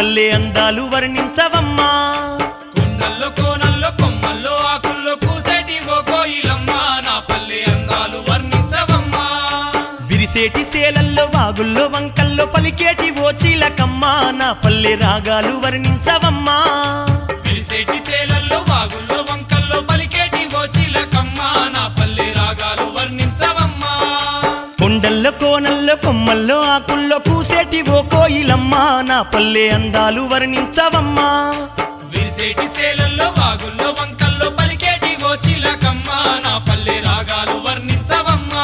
పల్లె అందాలు వర్ణించవమ్మా కొండల్లో కోనల్లో కొమ్మల్లో ఆకుల్లో కూసేటి ఓ కోయిలమ్మ నా పల్లె అందాలు వర్ణించవమ్మా విరిసేటి సేలల్లో వాగుల్లో వంకల్లో పలికేటి ఓ చీలకమ్మ నా పల్లె రాగాలు వర్ణించవమ్మా విరిసేటి సేలల్లో వాగుల్లో వంకల్లో పలికేటి ఓ చిలకమ్మ నా పల్లె రాగాలు వర్ణించవమ్మా కొండల్లో కోనల్లో కొమ్మల్లో ఆకుల్లో కూసేటి ఓ కోయిలమ్మ నా పల్లె అందాలు వర్ణించవమ్మా విరిసేటి సేలల్లో వాగుల్లో వంకల్లో పలికేటి ఓ చిలకమ్మ నా పల్లె రాగాలు వర్ణించవమ్మా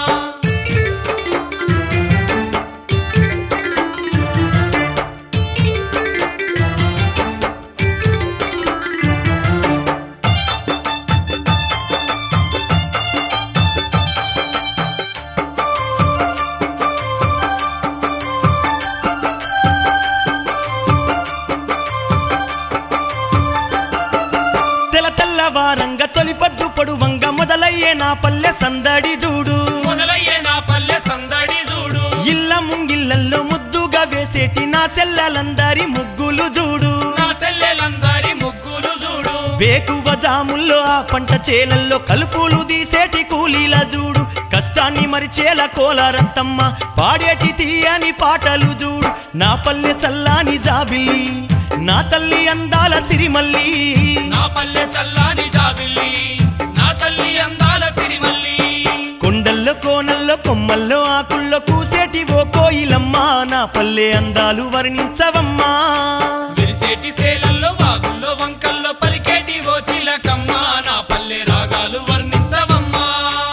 తెల తెల్లవారంగా తొలిపద్దు పొడువంగా మొదలయ్యే నా పల్లె సందడి చూడు మొదలయ్యే నా పల్లె సందడి చూడు ఇళ్ళ ముంగిళ్ళల్లో ముద్దుగా వేసేటి నా సెల్లలందరి ముగ్గులు చూడు నా సెల్లెలందరి ముగ్గులు చూడు వేకువ జాముల్లో ఆ పంట చేలల్లో కలుపులు తీసేటి కూలీల చూడు కష్టాన్ని మరిచేల కోలారత్తమ్మ పాడేటి తీయని పాటలు చూడు నా పల్లె చల్లాని జాబిల్లి నా తల్లి అందాల సిరిమల్లి నా పల్లె చల్లాని జాబిల్లి నా తల్లి అందాల సిరిమల్లి కొండల్లో కోనల్లో కొమ్మల్లో ఆకుల్లో కూసేటి ఓ కోయిలమ్మ నా పల్లె అందాలు వర్ణించవమ్మా విరిసేటి సేలల్లో వాగుల్లో వంకల్లో పలికేటి ఓ చిలకమ్మ నా పల్లె రాగాలు వర్ణించవమ్మా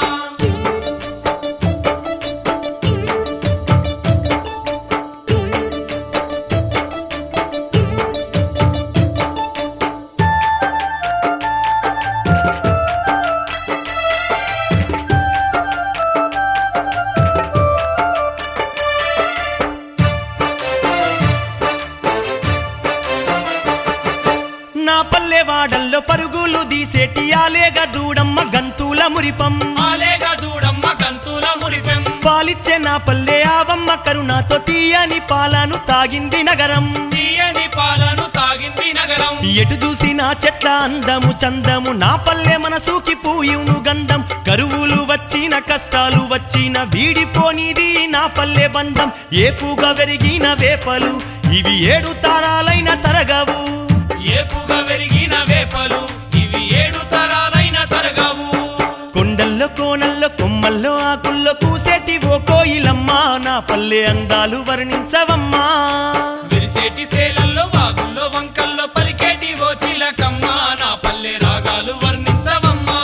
నా పల్లె వాడల్లో పరుగులు తీసేటి ఆలేగ దూడమ్మ గంతుల మురిపం ఆలేగా చూడమ్మ గంతుల మురిపెం పాలిచ్చే నా పల్లె ఆవమ్మ కరుణాతో తీయని పాలను తాగింది నగరం తీయని పాలను తాగింది నగరం ఎటు చూసి నా చెట్ల అందము చందము నా పల్లె మనసుకి పూయును గంధం కరువులు వచ్చిన కష్టాలు వచ్చిన వీడిపోనిది నా పల్లె బంధం ఏపుగా వెరిగిన వేపలు ఇవి ఏడు తారాలైన తరగవు ఏపుగా వెరిగిన వేపలు ఇవి ఏడు తరాలైన తరగవు కొండల్లో కోనల్లో కొమ్మల్లో ఆకుల్లో కూసేటి ఓ కోయిలమ్మ నా పల్లె అందాలు వర్ణించవమ్మా విరిసేటి సేలల్లో వాగుల్లో వంకల్లో పలికేటి ఓ చిలకమ్మ నా పల్లె రాగాలు వర్ణించవమ్మా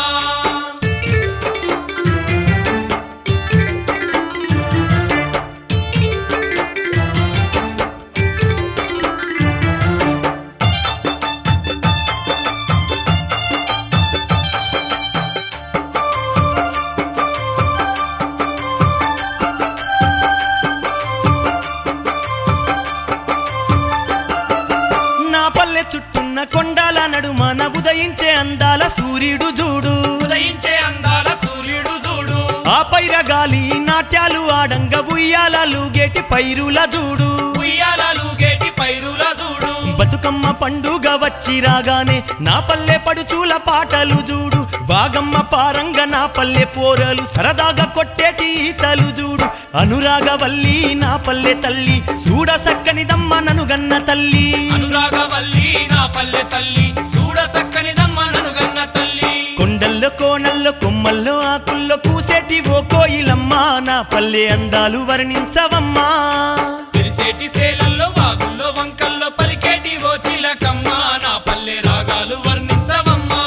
నా పల్లె చుట్టున్న కొండాల నడుమన ఉదయించే అందాల సూర్యుడు చూడు ఉదయించే అందాల సూర్యుడు చూడు ఆ పైర గాలి నాట్యాలు ఆడంగ ఉయ్యాలలు గేటి పైరుల చూడు ఉయ్యాలలు గేటి పైరుల చూడు బతుకమ్మ పండుగ వచ్చి రాగానే నా పల్లె పడుచూల పాటలు చూడు బాగమ్మ పారంగ నా పల్లె పోరలు సరదాగా కొట్టేటి ఈతలు చూడు అనురాగవల్లి నా పల్లె తల్లి చూడ సక్కనిదమ్మ ననుగన్న తల్లి అనురాగవల్లి నా పల్లె తల్లి చూడ సక్కనిదమ్మ ననుగన్న తల్లి కొండల్లో కోనల్లో కొమ్మల్లో ఆకుల్లో కూసేటి ఓ కోయిలమ్మ నా పల్లె అందాలు వర్ణించవమ్మా విరిసేటి సేలల్లో వాగుల్లో వంకల్లో పలికేటి ఓ చిలకమ్మ నా పల్లె రాగాలు వర్ణించవమ్మా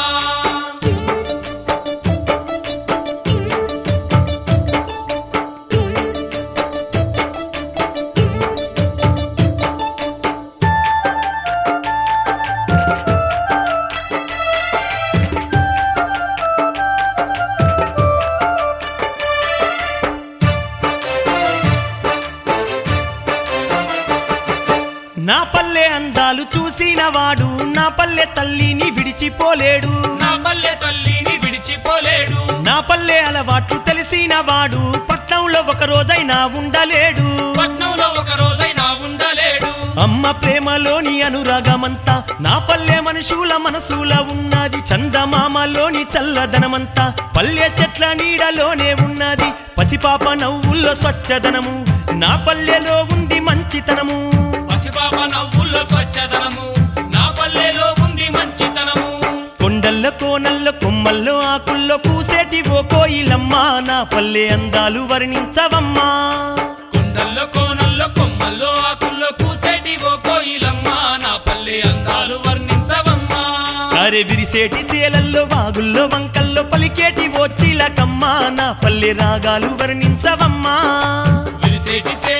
నా పల్లె అందాలు చూసిన వాడు నా పల్లె తల్లిని విడిచిపోలేడు నా పల్లె తల్లిని విడిచిపోలేడు నా పల్లె అలవాట్లు తెలిసిన వాడు పట్నంలో ఒక రోజైనా ఉండలేడు పట్నంలో ఒక రోజైనా ఉండలేడు అమ్మ ప్రేమలోని అనురాగమంతా నా పల్లె మనుషుల మనసుల ఉన్నది చందమామలోని చల్లదనమంతా పల్లె చెట్ల నీడలోనే ఉన్నది పసిపాప నవ్వుల్లో స్వచ్ఛదనము నా పల్లెలో ఉంది మంచితనము పసిపాప నవ్వుల్లో స్వచ్ఛదనము నా పల్లెలో ఉంది మంచితనము కొండల్లో కోనల్లో కొమ్మల్లో ఆకుల్లో కూసేటి ఓ కోయిలమ్మ నా పల్లె అందాలు వర్ణించవమ్మా కొండల్లో కోనల్లో కొమ్మల్లో ఆకుల్లో కూసేటి ఓ కోయిలమ్మ నా పల్లె అందాలు వర్ణించవమ్మా అరే విరిసేటి సేలల్లో వాగుల్లో వంకల్లో పలికేటి ఓ చిలకమ్మ నా పల్లె రాగాలు వర్ణించవమ్మా విరిసేటి